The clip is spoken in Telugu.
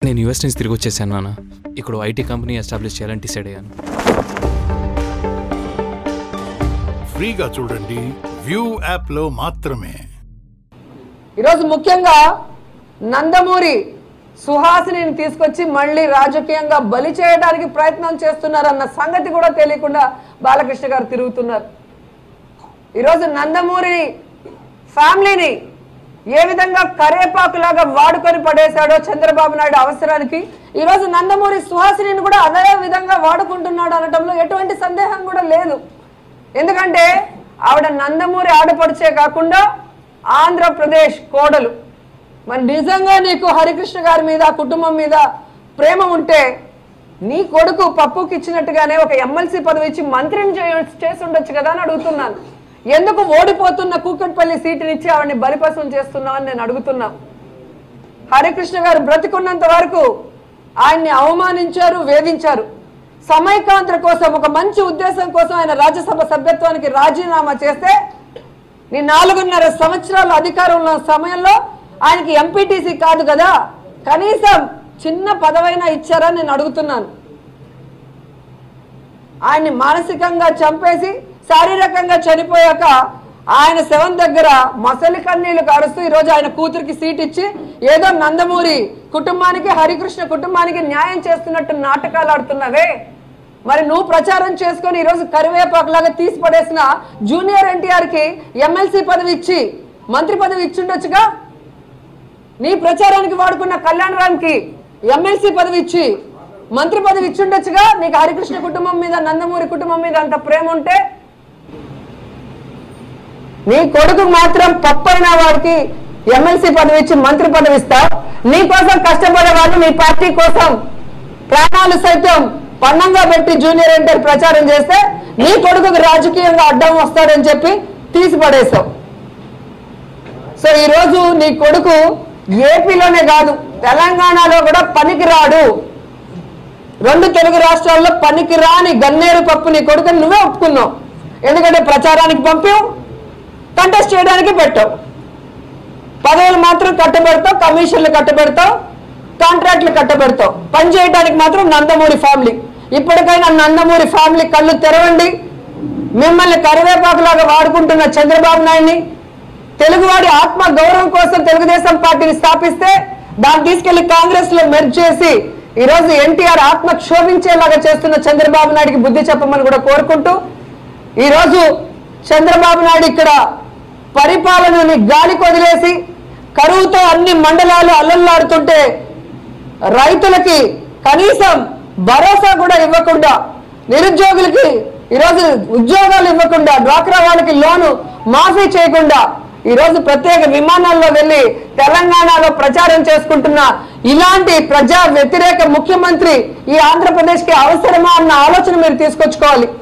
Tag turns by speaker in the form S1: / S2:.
S1: నేను యూఎస్ నుంచి తిరిగి వచ్చేసాను నాన్న ఇక్కడ ఐటీ కంపెనీ ఎస్టాబ్లిష్ చేయాలని డిసైడ్ అయ్యాను
S2: ఫ్రీగా చూడండి వ్యూ యాప్లో మాత్రమే
S3: ఈరోజు ముఖ్యంగా నందమూరి సుహాసినిని తీసుకొచ్చి మళ్ళీ రాజకీయంగా బలి చేయడానికి ప్రయత్నం చేస్తున్నారన్న సంగతి కూడా తెలియకుండా బాలకృష్ణ గారు తిరుగుతున్నారు ఈరోజు నందమూరి ఫ్యామిలీని ఏ విధంగా కరేపాకులాగా వాడుకొని పడేశాడో చంద్రబాబు నాయుడు అవసరానికి ఈరోజు నందమూరి సుహాసినిని కూడా అదే విధంగా వాడుకుంటున్నాడు అనటంలో ఎటువంటి సందేహం కూడా లేదు ఎందుకంటే ఆవిడ నందమూరి ఆడపడిచే కాకుండా ఆంధ్రప్రదేశ్ కోడలు మరి నిజంగా నీకు హరికృష్ణ గారి మీద ఆ కుటుంబం మీద ప్రేమ ఉంటే నీ కొడుకు పప్పుకి ఇచ్చినట్టుగానే ఒక ఎమ్మెల్సీ పదవి ఇచ్చి మంత్రిని చేయ- చేసి ఉండొచ్చు కదా అని అడుగుతున్నాను ఎందుకు ఓడిపోతున్న కూకట్పల్లి సీటుని ఇచ్చి ఆవిడని బలిపసం చేస్తున్నావు అని నేను అడుగుతున్నా హరికృష్ణ గారు బ్రతికున్నంత వరకు ఆయన్ని అవమానించారు వేధించారు సమైకాంధ్ర కోసం ఒక మంచి ఉద్దేశం కోసం ఆయన రాజ్యసభ సభ్యత్వానికి రాజీనామా చేస్తే నీ నాలుగున్నర సంవత్సరాల అధికారంలో ఉన్న సమయంలో ఆయనకి ఎంపీటీసీ కాదు కదా కనీసం చిన్న పదవైనా ఇచ్చారా నేను అడుగుతున్నాను ఆయన్ని మానసికంగా చంపేసి శారీరకంగా చనిపోయాక ఆయన శవం దగ్గర మసలి కన్నీళ్లు కారుస్తూ ఈరోజు ఆయన కూతురికి సీట్ ఇచ్చి ఏదో నందమూరి కుటుంబానికి హరికృష్ణ కుటుంబానికి న్యాయం చేస్తున్నట్టు నాటకాలు ఆడుతున్నావే మరి నువ్వు ప్రచారం చేసుకొని ఈరోజు కరివేపాకులాగా తీసి పడేసిన జూనియర్ ఎన్టీఆర్ కి ఎమ్మెల్సీ పదవి ఇచ్చి మంత్రి పదవి ఇచ్చిండొచ్చుగా నీ ప్రచారానికి వాడుకున్న కళ్యాణ్ రామ్ కి ఎమ్మెల్సీ పదవి ఇచ్చి మంత్రి పదవి ఇచ్చిండొచ్చుగా నీకు హరికృష్ణ కుటుంబం మీద నందమూరి కుటుంబం మీద అంత ప్రేమ ఉంటే నీ కొడుకు మాత్రం పప్పైన వాడికి ఎమ్మెల్సీ పదవి ఇచ్చి మంత్రి పదవి ఇస్తావు నీ కోసం కష్టపడే వాళ్ళు నీ పార్టీ కోసం ప్రాణాలు సైతం పన్నంగా పెట్టి జూనియర్ ఎన్టీఆర్ ప్రచారం చేస్తే నీ కొడుకుకి రాజకీయంగా అడ్డం వస్తాడని చెప్పి తీసి పడేశావు సో ఈ రోజు నీ కొడుకు ఏపీలోనే కాదు తెలంగాణలో కూడా పనికిరాడు రెండు తెలుగు రాష్ట్రాల్లో పనికి రాని గన్నేరు పప్పు నీ కొడుకుని నువ్వే ఒప్పుకున్నావు ఎందుకంటే ప్రచారానికి పంపావు కంటెస్ట్ చేయడానికి పెట్టావు పదవులు మాత్రం కట్టబెడతావు కమిషన్లు కట్టబెడతావు కాంట్రాక్ట్లు కట్టబెడతావు పని చేయడానికి మాత్రం నందమూరి ఫ్యామిలీ ఇప్పటికైనా నందమూరి ఫ్యామిలీ కళ్ళు తెరవండి మిమ్మల్ని కరివేపాకులాగా వాడుకుంటున్న చంద్రబాబు నాయుడిని తెలుగువాడి ఆత్మ గౌరవం కోసం తెలుగుదేశం పార్టీని స్థాపిస్తే దాన్ని తీసుకెళ్లి కాంగ్రెస్ లో మెర్జ్ చేసి ఈ రోజు ఎన్టీఆర్ ఆత్మ క్షోభించేలాగా చేస్తున్న చంద్రబాబు నాయుడికి బుద్ధి చెప్పమని కూడా కోరుకుంటూ ఈ రోజు చంద్రబాబు నాయుడు ఇక్కడ పరిపాలనని గాలికి వదిలేసి కరువుతో అన్ని మండలాలు అల్లల్లాడుతుంటే రైతులకి కనీసం భరోసా కూడా ఇవ్వకుండా నిరుద్యోగులకి ఈరోజు ఉద్యోగాలు ఇవ్వకుండా డ్వాక్రా వాళ్ళకి లోను మాఫీ చేయకుండా ఈరోజు ప్రత్యేక విమానాల్లో వెళ్ళి తెలంగాణలో ప్రచారం చేసుకుంటున్న ఇలాంటి ప్రజా వ్యతిరేక ముఖ్యమంత్రి ఈ ఆంధ్రప్రదేశ్ కి అవసరమా అన్న ఆలోచన మీరు తీసుకొచ్చుకోవాలి